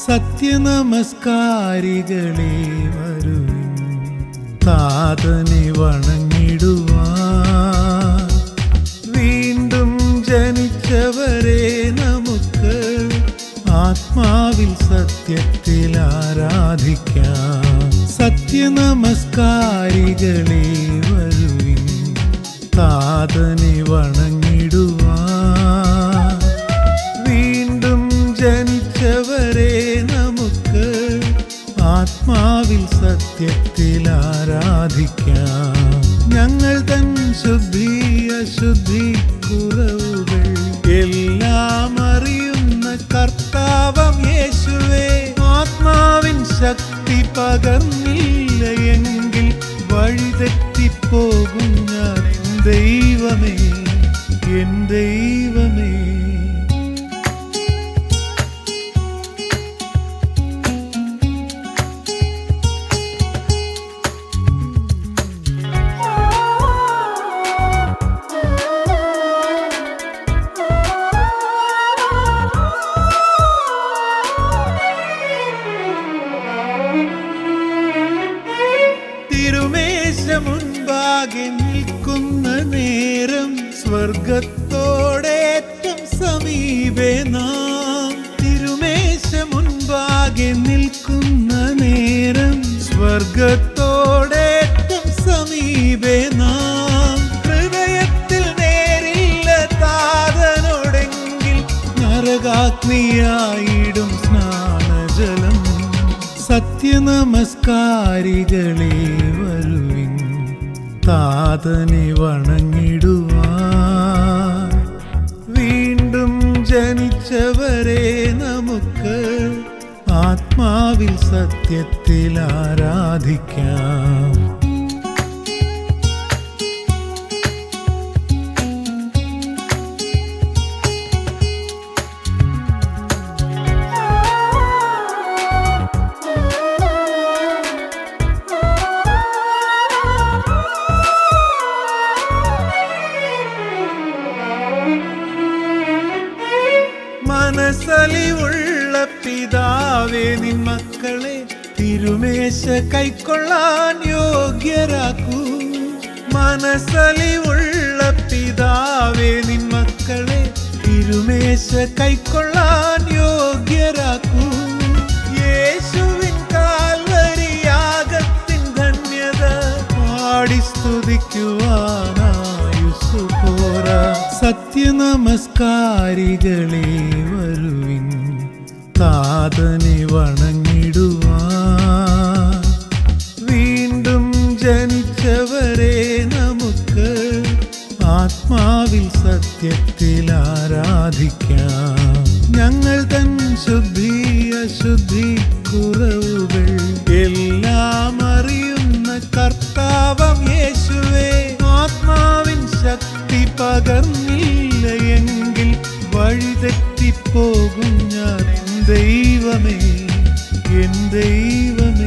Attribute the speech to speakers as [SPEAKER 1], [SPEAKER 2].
[SPEAKER 1] സത്യനമസ്കാരികളെ വരുവിൻ താതനെ വണങ്ങിടുവാൻ വീണ്ടും ജനിച്ചവരെ നമുക്ക് ആത്മാവിൽ സത്യത്തിൽ ആരാധിക്കാം സത്യനമസ്കാരികളെ വരുവിൻ താതനെ വണങ്ങിടുവാൻ വീണ്ടും ജനിച്ചവരെ നമുക്ക് ആത്മാവിൽ സത്യത്തിൽ ആരാധിക്കാം ഞങ്ങൾ തൻ ശുദ്ധി അശുദ്ധി കുറവുകൾ എല്ലാം അറിയുന്ന കർത്താവം യേശുവേ ആത്മാവിൻ ശക്തി പകർന്നില്ല എങ്കിൽ വഴിതെറ്റിപ്പോകും ഞാൻ എൻ ദൈവമേ എൻ ദൈവമേ തിരുമേശ മുൻപാകെ നിൽക്കുന്ന നേരം സ്വർഗത്തോടേറ്റം സമീപേ നാം തിരുമേശ മുൻപാകെ നിൽക്കുന്ന നേരം സ്വർഗത്തോടേറ്റം സമീപേ നാം ഹൃദയത്തിൽ നേരില്ല താതനോടെങ്കിൽ നരകാഗ്നിയായിടും സ്നാനജലം സത്യനമസ്കാരികളെ വരുവിൻ താതനെ വണങ്ങിടുവാൻ വീണ്ടും ജനിച്ചവരെ നമുക്ക് ആത്മാവിൽ സത്യത്തിൽ ആരാധിക്കാം മനസ്സലിവുള്ള പിതാവേ നിൻ മക്കളെ തിരുമേശ കൈക്കൊള്ളാൻ യോഗ്യരാക്കൂ മനസ്സലിവുള്ള പിതാവേ നിൻ മക്കളെ തിരുമേശ കൈക്കൊള്ളാൻ യോഗ്യരാക്കൂ യേശുവിൻ കാൽവരിയാകത്തിൻ ധന്യത പാടി സ്തുതിക്കുവാനായുസു പോരാ സത്യനമസ്കാരികളെ വരുവിൻ താതനെ വണങ്ങിടുവാൻ വീണ്ടും ജനിച്ചവരെ നമുക്ക് ആത്മാവിൽ സത്യത്തിൽ ആരാധിക്കാം ഞങ്ങൾ തൻ ശുദ്ധി അശുദ്ധി കുറവുകൾ എല്ലാം അറിയുന്ന കർത്താവം യേശുവേ ആത്മാവിൻ ശക്തി പകർന്നില്ല എങ്കിൽ വഴിതെറ്റിപ്പോകും ഞാൻ എൻ ദൈവമേ എൻ ദൈവമേ